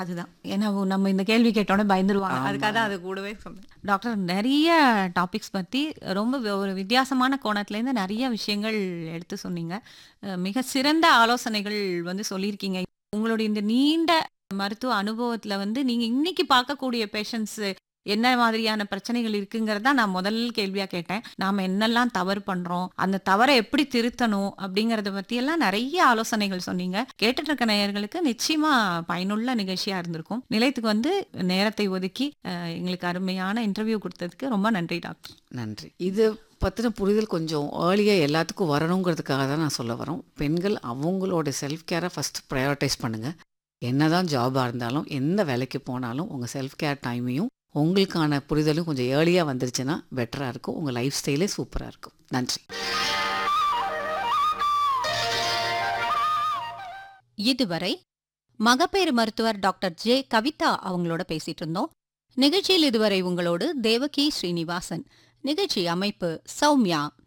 அதுதான் ஏன்னா ஓ, நம்ம இந்த கேள்வி கேட்டோன்னே பயந்துருவாங்க அதுக்காக தான் அது கூடவே சொன்னேன் டாக்டர் நிறைய டாபிக்ஸ் பற்றி ரொம்ப வி- ஒரு வித்தியாசமான கோணத்துலேருந்து நிறைய விஷயங்கள் எடுத்து சொன்னீங்க அஹ், மிக சிறந்த ஆலோசனைகள் வந்து சொல்லியிருக்கீங்க உங்களுடைய இந்த நீண்ட மருத்துவ அனுபவத்தில் வந்து நீங்கள் இன்னைக்கு பார்க்கக்கூடிய பேஷண்ட்ஸ் என்ன மாதிரியான பிரச்சனைகள் இருக்குங்கிறத நான் முதல் கேள்வியா கேட்டேன் நாம என்னெல்லாம் தவறு பண்றோம் அந்த தவறை எப்படி திருத்தணும் அப்படிங்கறத பத்தி எல்லாம் நிறைய ஆலோசனைகள் சொன்னீங்க கேட்டுட்டு இருக்க நேயர்களுக்கு நிச்சயமா பயனுள்ள நிகழ்ச்சியா இருந்திருக்கும் நிலையத்துக்கு வந்து நேரத்தை ஒதுக்கி அஹ், எங்களுக்கு அருமையான இன்டர்வியூ கொடுத்ததுக்கு ரொம்ப நன்றி டாக்டர் நன்றி இது பற்றின புரிதல் கொஞ்சம் ஏர்லியாக எல்லாத்துக்கும் வரணுங்கிறதுக்காக தான் நான் சொல்ல வரோம் பெண்கள் அவங்களோட செல்ஃப் கேரை ஃபஸ்ட் ப்ரையாரிட்டைஸ் பண்ணுங்கள் என்னதான் ஜாபாக இருந்தாலும் எந்த வேலைக்கு போனாலும் உங்கள் செல்ஃப் கேர் டைமையும் உங்களுக்கான புரிதலும் கொஞ்சம் ஏர்லியாக வந்துருச்சுன்னா பெட்டராக இருக்கும் உங்கள் லைஃப் ஸ்டைலே சூப்பராக இருக்கும் நன்றி இதுவரை மகப்பேறு மருத்துவர் டாக்டர் ஜே கவிதா அவங்களோட பேசிட்டு இருந்தோம் நிகழ்ச்சியில் இதுவரை உங்களோடு தேவகி ஸ்ரீனிவாசன் நிகழ்ச்சி அமைப்பு சௌமியா